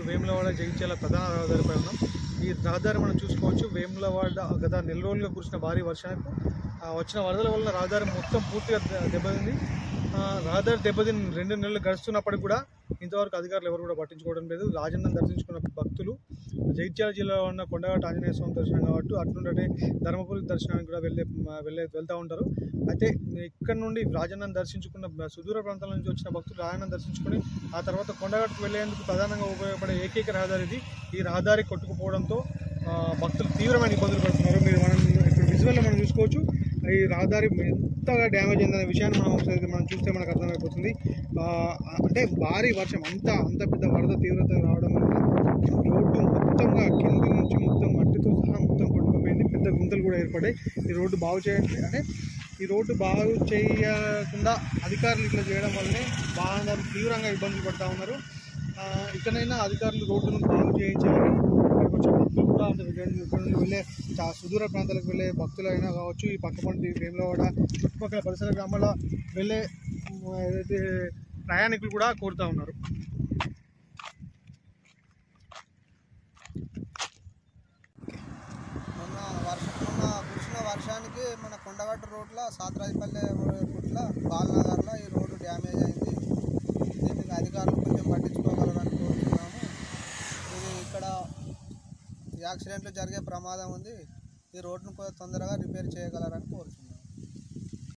వేములవాడ జగిత్యాల ప్రధాన రహదారిపై ఉన్నాం ఈ రహదారి మనం చూసుకోవచ్చు వేములవాడ గత నెల రోజులుగా కురిసిన భారీ వర్షానికి ఆ, వచ్చిన వరదల వల్ల రహదారి మొత్తం పూర్తిగా దె- దెబ్బతింది ఆ, రహదారి దెబ్బతిని రెండు నెలలు గడుస్తున్నప్పటికీ కూడా ఇంతవరకు అధికారులు ఎవరు కూడా పట్టించుకోవడం లేదు రాజన్నను దర్శించుకున్న భక్తులు జగిత్యాల జిల్లాలో ఉన్న కొండగట్ట ఆంజనేయ స్వామి దర్శనం కాబట్టి అట్లుంటే ధర్మపురి దర్శనానికి కూడా వెళ్ళే వెళ్ళే వెళ్తూ ఉంటారు అయితే ఇక్కడ నుండి రాజన్నను దర్శించుకున్న సుదూర ప్రాంతాల నుంచి వచ్చిన భక్తులు రాజన్నను దర్శించుకుని ఆ తర్వాత కొండగట్టుకు వెళ్లేందుకు ప్రధానంగా ఉపయోగపడే ఏకైక రహదారి ఇది ఈ రహదారి కొట్టుకుపోవడంతో ఆ, భక్తులు తీవ్రమైన ఇబ్బందులు పడుతున్నారు మీరు మనం ఇప్పుడు విజువల్లో మనం చూసుకోవచ్చు ఈ రహదారి ఎంతగా డ్యామేజ్ అయిందనే విషయాన్ని మనం ఒకసారి మనం చూస్తే మనకు అర్థమైపోతుంది ఆ, అంటే భారీ వర్షం అంత అంత పెద్ద వరద తీవ్రత రావడం వల్ల రోడ్డు మొత్తంగా కింది నుంచి మొత్తం మట్టితో సహా మొత్తం కొట్టుకుపోయింది పెద్ద గుంతలు కూడా ఏర్పడాయి ఈ రోడ్డు బాగు చేయండి అంటే ఈ రోడ్డు బాగు చేయకుండా అధికారులు ఇట్లా చేయడం వల్లనే వాహనాలు తీవ్రంగా ఇబ్బందులు పడుతూ ఉన్నారు ఆ, ఇకనైనా అధికారులు రోడ్డును బాగు చేయించాలని ఇక్కడికి వచ్చే భక్తులు కూడా అంటే ఇక్కడ నుండి వెళ్ళే చా- సుదూర ప్రాంతాలకు వెళ్ళే భక్తులైనా కావచ్చు ఈ పక్కపంటి వేములవాడ చుట్టుపక్కల పరిసర గ్రామాల వెళ్ళే ఉమ్, ఏదైతే ప్రయాణికులు కూడా కోరుతా ఉన్నారు మొన్న వర్షం మొన్న కురిసిన వర్షానికి మన కొండగట్టు రోడ్ల సాతరాజపల్లె పుట్ల బాలనగర్లో ఈ రోడ్డు డ్యామేజ్ అయింది దీనికి అధికారులు కొంచెం పట్టించుకోగలరని కోరుతున్నాము ఇది ఇక్కడ యాక్సిడెంట్లు జరిగే ప్రమాదం ఉంది ఈ రోడ్డును కొంచెం తొందరగా రిపేర్ చేయగలరని కోరుతున్నాము